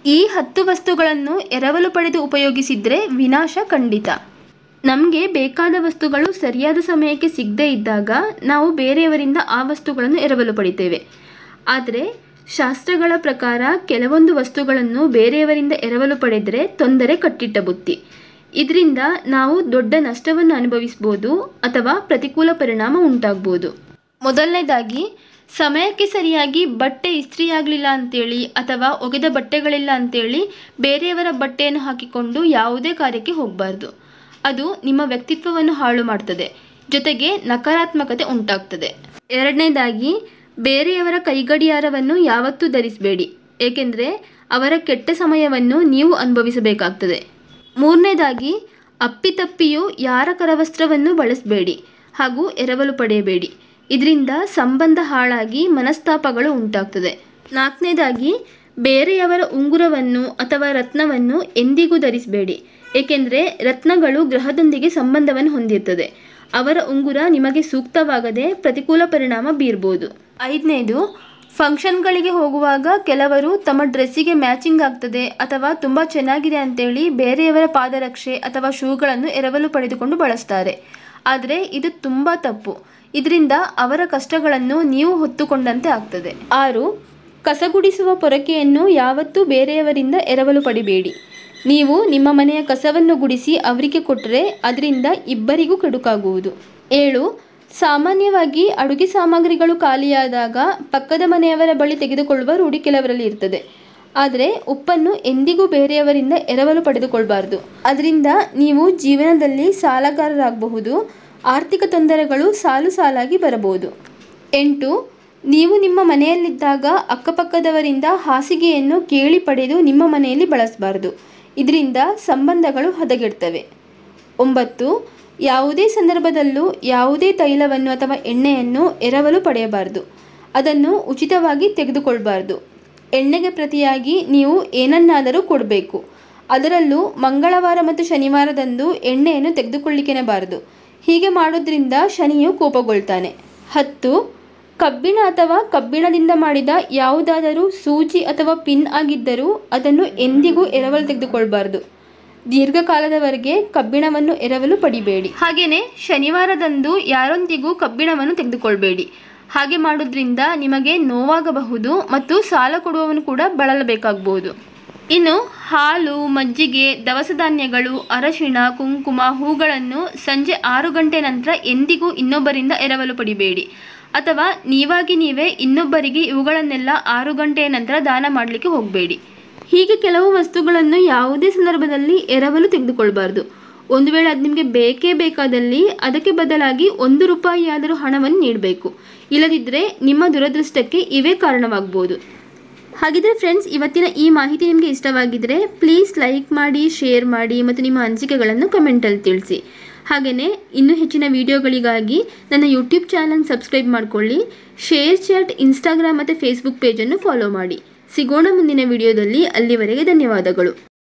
ಈ ಹತ್ತು ವಸ್ತುಗಳನ್ನು ಎರವಲು ಪಡೆದು ಉಪಯೋಗಿಸಿದರೆ ವಿನಾಶ ಖಂಡಿತ ನಮಗೆ ಬೇಕಾದ ವಸ್ತುಗಳು ಸರಿಯಾದ ಸಮಯಕ್ಕೆ ಸಿಗದೇ ಇದ್ದಾಗ ನಾವು ಬೇರೆಯವರಿಂದ ಆ ವಸ್ತುಗಳನ್ನು ಎರವಲು ಪಡಿತೇವೆ ಆದರೆ ಶಾಸ್ತ್ರಗಳ ಪ್ರಕಾರ ಕೆಲವೊಂದು ವಸ್ತುಗಳನ್ನು ಬೇರೆಯವರಿಂದ ಎರವಲು ಪಡೆದರೆ ತೊಂದರೆ ಕಟ್ಟಿಟ್ಟ ಬುತ್ತಿ ಇದರಿಂದ ನಾವು ದೊಡ್ಡ ನಷ್ಟವನ್ನು ಅನುಭವಿಸ್ಬೋದು ಅಥವಾ ಪ್ರತಿಕೂಲ ಪರಿಣಾಮ ಉಂಟಾಗ್ಬೋದು ಮೊದಲನೇದಾಗಿ ಸಮಯಕ್ಕೆ ಸರಿಯಾಗಿ ಬಟ್ಟೆ ಇಸ್ತ್ರಿ ಆಗಲಿಲ್ಲ ಅಂತೇಳಿ ಅಥವಾ ಒಗೆದ ಬಟ್ಟೆಗಳಿಲ್ಲ ಅಂತೇಳಿ ಬೇರೆಯವರ ಬಟ್ಟೆಯನ್ನು ಹಾಕಿಕೊಂಡು ಯಾವುದೇ ಕಾರ್ಯಕ್ಕೆ ಹೋಗಬಾರ್ದು ಅದು ನಿಮ್ಮ ವ್ಯಕ್ತಿತ್ವವನ್ನು ಹಾಳು ಮಾಡ್ತದೆ ಜೊತೆಗೆ ನಕಾರಾತ್ಮಕತೆ ಉಂಟಾಗ್ತದೆ ಎರಡನೇದಾಗಿ ಬೇರೆಯವರ ಕೈಗಡಿಯಾರವನ್ನು ಯಾವತ್ತೂ ಧರಿಸಬೇಡಿ ಏಕೆಂದರೆ ಅವರ ಕೆಟ್ಟ ಸಮಯವನ್ನು ನೀವು ಅನುಭವಿಸಬೇಕಾಗ್ತದೆ ಮೂರನೇದಾಗಿ ಅಪ್ಪಿತಪ್ಪಿಯೂ ಯಾರ ಕರವಸ್ತ್ರವನ್ನು ಬಳಸಬೇಡಿ ಹಾಗೂ ಎರವಲು ಪಡೆಯಬೇಡಿ ಇದರಿಂದ ಸಂಬಂಧ ಹಾಳಾಗಿ ಮನಸ್ತಾಪಗಳು ಉಂಟಾಗ್ತದೆ ನಾಲ್ಕನೇದಾಗಿ ಬೇರೆಯವರ ಉಂಗುರವನ್ನು ಅಥವಾ ರತ್ನವನ್ನು ಎಂದಿಗೂ ಧರಿಸಬೇಡಿ ಏಕೆಂದರೆ ರತ್ನಗಳು ಗ್ರಹದೊಂದಿಗೆ ಸಂಬಂಧವನ್ನು ಹೊಂದಿರ್ತದೆ ಅವರ ಉಂಗುರ ನಿಮಗೆ ಸೂಕ್ತವಾಗದೆ ಪ್ರತಿಕೂಲ ಪರಿಣಾಮ ಬೀರ್ಬೋದು ಐದನೇದು ಫಂಕ್ಷನ್ಗಳಿಗೆ ಹೋಗುವಾಗ ಕೆಲವರು ತಮ್ಮ ಡ್ರೆಸ್ಸಿಗೆ ಮ್ಯಾಚಿಂಗ್ ಆಗ್ತದೆ ಅಥವಾ ತುಂಬ ಚೆನ್ನಾಗಿದೆ ಅಂತೇಳಿ ಬೇರೆಯವರ ಪಾದರಕ್ಷೆ ಅಥವಾ ಶೂಗಳನ್ನು ಎರವಲು ಪಡೆದುಕೊಂಡು ಬಳಸ್ತಾರೆ ಆದರೆ ಇದು ತುಂಬ ತಪ್ಪು ಇದರಿಂದ ಅವರ ಕಷ್ಟಗಳನ್ನು ನೀವು ಹೊತ್ತುಕೊಂಡಂತೆ ಆಗ್ತದೆ ಆರು ಕಸಗುಡಿಸುವ ಪೊರಕೆಯನ್ನು ಯಾವತ್ತೂ ಬೇರೆಯವರಿಂದ ಎರವಲು ಪಡಿಬೇಡಿ ನೀವು ನಿಮ್ಮ ಮನೆಯ ಕಸವನ್ನು ಗುಡಿಸಿ ಅವರಿಗೆ ಕೊಟ್ಟರೆ ಅದರಿಂದ ಇಬ್ಬರಿಗೂ ಕೆಡುಕಾಗುವುದು ಏಳು ಸಾಮಾನ್ಯವಾಗಿ ಅಡುಗೆ ಸಾಮಗ್ರಿಗಳು ಖಾಲಿಯಾದಾಗ ಪಕ್ಕದ ಮನೆಯವರ ಬಳಿ ತೆಗೆದುಕೊಳ್ಳುವ ರೂಢಿ ಕೆಲವರಲ್ಲಿ ಇರ್ತದೆ ಆದರೆ ಉಪ್ಪನ್ನು ಎಂದಿಗೂ ಬೇರೆಯವರಿಂದ ಎರವಲು ಪಡೆದುಕೊಳ್ಬಾರ್ದು ಅದರಿಂದ ನೀವು ಜೀವನದಲ್ಲಿ ಸಾಲಗಾರರಾಗಬಹುದು ಆರ್ಥಿಕ ತೊಂದರೆಗಳು ಸಾಲು ಸಾಲಾಗಿ ಬರಬಹುದು ಎಂಟು ನೀವು ನಿಮ್ಮ ಮನೆಯಲ್ಲಿದ್ದಾಗ ಅಕ್ಕಪಕ್ಕದವರಿಂದ ಹಾಸಿಗೆಯನ್ನು ಕೇಳಿ ಪಡೆದು ನಿಮ್ಮ ಮನೆಯಲ್ಲಿ ಬಳಸಬಾರ್ದು ಇದರಿಂದ ಸಂಬಂಧಗಳು ಹದಗೆಡ್ತವೆ ಒಂಬತ್ತು ಯಾವುದೇ ಸಂದರ್ಭದಲ್ಲೂ ಯಾವುದೇ ತೈಲವನ್ನು ಅಥವಾ ಎಣ್ಣೆಯನ್ನು ಎರವಲು ಪಡೆಯಬಾರದು ಅದನ್ನು ಉಚಿತವಾಗಿ ತೆಗೆದುಕೊಳ್ಬಾರ್ದು ಎಣ್ಣೆಗೆ ಪ್ರತಿಯಾಗಿ ನೀವು ಏನನ್ನಾದರೂ ಕೊಡಬೇಕು ಅದರಲ್ಲೂ ಮಂಗಳವಾರ ಮತ್ತು ಶನಿವಾರದಂದು ಎಣ್ಣೆಯನ್ನು ತೆಗೆದುಕೊಳ್ಳಿಕೆನಬಾರದು ಹೀಗೆ ಮಾಡೋದ್ರಿಂದ ಶನಿಯು ಕೋಪಗೊಳ್ತಾನೆ ಹತ್ತು ಕಬ್ಬಿಣ ಅಥವಾ ಕಬ್ಬಿಣದಿಂದ ಮಾಡಿದ ಯಾವುದಾದರೂ ಸೂಜಿ ಅಥವಾ ಪಿನ್ ಆಗಿದ್ದರೂ ಅದನ್ನು ಎಂದಿಗೂ ಎರವಲು ತೆಗೆದುಕೊಳ್ಬಾರ್ದು ದೀರ್ಘಕಾಲದವರೆಗೆ ಕಬ್ಬಿಣವನ್ನು ಎರವಲು ಪಡಿಬೇಡಿ ಹಾಗೆಯೇ ಶನಿವಾರದಂದು ಯಾರೊಂದಿಗೂ ಕಬ್ಬಿಣವನ್ನು ತೆಗೆದುಕೊಳ್ಬೇಡಿ ಹಾಗೆ ಮಾಡೋದ್ರಿಂದ ನಿಮಗೆ ನೋವಾಗಬಹುದು ಮತ್ತು ಸಾಲ ಕೊಡುವವನು ಕೂಡ ಬಳಲಬೇಕಾಗಬಹುದು ಇನ್ನು ಹಾಲು ಮಜ್ಜಿಗೆ ದವಸ ಧಾನ್ಯಗಳು ಅರಶಿಣ ಕುಂಕುಮ ಹೂಗಳನ್ನು ಸಂಜೆ ಆರು ಗಂಟೆ ನಂತರ ಎಂದಿಗೂ ಇನ್ನೊಬ್ಬರಿಂದ ಎರವಲು ಪಡಿಬೇಡಿ ಅಥವಾ ನೀವಾಗಿ ನೀವೇ ಇನ್ನೊಬ್ಬರಿಗೆ ಇವುಗಳನ್ನೆಲ್ಲ ಆರು ಗಂಟೆಯ ನಂತರ ದಾನ ಮಾಡಲಿಕ್ಕೆ ಹೋಗಬೇಡಿ ಹೀಗೆ ಕೆಲವು ವಸ್ತುಗಳನ್ನು ಯಾವುದೇ ಸಂದರ್ಭದಲ್ಲಿ ಎರವಲು ತೆಗೆದುಕೊಳ್ಬಾರ್ದು ಒಂದು ವೇಳೆ ಅದು ನಿಮಗೆ ಬೇಕೇ ಬೇಕಾದಲ್ಲಿ ಅದಕ್ಕೆ ಬದಲಾಗಿ ಒಂದು ರೂಪಾಯಿಯಾದರೂ ಹಣವನ್ನು ನೀಡಬೇಕು ಇಲ್ಲದಿದ್ದರೆ ನಿಮ್ಮ ದುರದೃಷ್ಟಕ್ಕೆ ಇವೇ ಕಾರಣವಾಗ್ಬೋದು ಹಾಗಿದ್ರೆ ಫ್ರೆಂಡ್ಸ್ ಇವತ್ತಿನ ಈ ಮಾಹಿತಿ ನಿಮಗೆ ಇಷ್ಟವಾಗಿದ್ದರೆ ಪ್ಲೀಸ್ ಲೈಕ್ ಮಾಡಿ ಶೇರ್ ಮಾಡಿ ಮತ್ತು ನಿಮ್ಮ ಅನಿಸಿಕೆಗಳನ್ನು ಕಮೆಂಟಲ್ಲಿ ತಿಳಿಸಿ ಹಾಗೆಯೇ ಇನ್ನೂ ಹೆಚ್ಚಿನ ವಿಡಿಯೋಗಳಿಗಾಗಿ ನನ್ನ ಯೂಟ್ಯೂಬ್ ಚಾನಲ್ ಸಬ್ಸ್ಕ್ರೈಬ್ ಮಾಡಿಕೊಳ್ಳಿ ಶೇರ್ ಚಾಟ್ ಇನ್ಸ್ಟಾಗ್ರಾಮ್ ಮತ್ತು ಫೇಸ್ಬುಕ್ ಪೇಜನ್ನು ಫಾಲೋ ಮಾಡಿ ಸಿಗೋಣ ಮುಂದಿನ ವಿಡಿಯೋದಲ್ಲಿ ಅಲ್ಲಿವರೆಗೆ ಧನ್ಯವಾದಗಳು